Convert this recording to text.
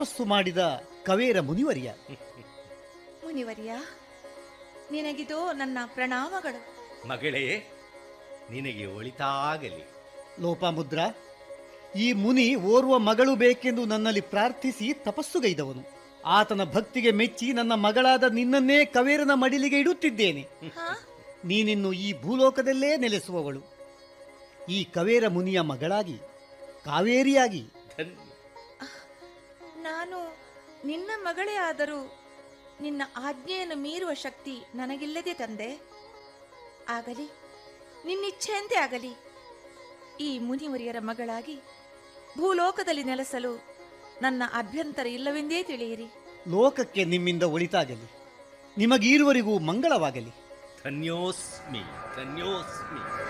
ತಪಸ್ಸು ಮಾಡಿದ ಕವೇರ ಮುನಿವರಿಯ ಮುನಿವರ್ಯ ನಿನಗಿದು ನನ್ನ ಪ್ರಣಾಮಗಳು ಮಗಳೇ ನಿನಗೆ ಒಳಿತಾಗಲಿ ಲೋಪಾಮುದ್ರ ಈ ಮುನಿ ಓರ್ವ ಮಗಳು ಬೇಕೆಂದು ನನ್ನಲ್ಲಿ ಪ್ರಾರ್ಥಿಸಿ ತಪಸ್ಸುಗೈದವನು ಆತನ ಭಕ್ತಿಗೆ ಮೆಚ್ಚಿ ನನ್ನ ಮಗಳಾದ ನಿನ್ನನ್ನೇ ಕವೇರನ ಮಡಿಲಿಗೆ ಇಡುತ್ತಿದ್ದೇನೆ ಹಾ ನೀನಿನ್ನು ಈ ಭೂಲೋಕದಲ್ಲೇ ನೆಲೆಸುವವಳು ಈ ಕವೇರ ಮುನಿಯ ಮಗಳಾಗಿ ಕಾವೇರಿಯಾಗಿ ಧನ್ಯ ನಾನು ನಿನ್ನ ಮಗಳೇ ಆದರೂ ನಿನ್ನ ಆಜ್ಞೆಯನ್ನು ಮೀರುವ ಶಕ್ತಿ ನನಗಿಲ್ಲದೆ ತಂದೆ ಆಗಲಿ ನಿನ್ನಿಚ್ಛೆಯಂತೆ ಆಗಲಿ ಈ ಮುನಿವರಿಯರ ಮಗಳಾಗಿ ಭೂಲೋಕದಲ್ಲಿ ನೆಲೆಸಲು ನನ್ನ ಅಭ್ಯಂತರ ಇಲ್ಲವೆಂದೇ ತಿಳಿಯಿರಿ ಲೋಕಕ್ಕೆ ನಿಮ್ಮಿಂದ ಒಳಿತಾಗಲಿ ನಿಮಗೀರುವರಿಗೂ ಮಂಗಳವಾಗಲಿ ಧನ್ಯೋಸ್ಮಿ ಧನ್ಯೋಸ್ಮಿ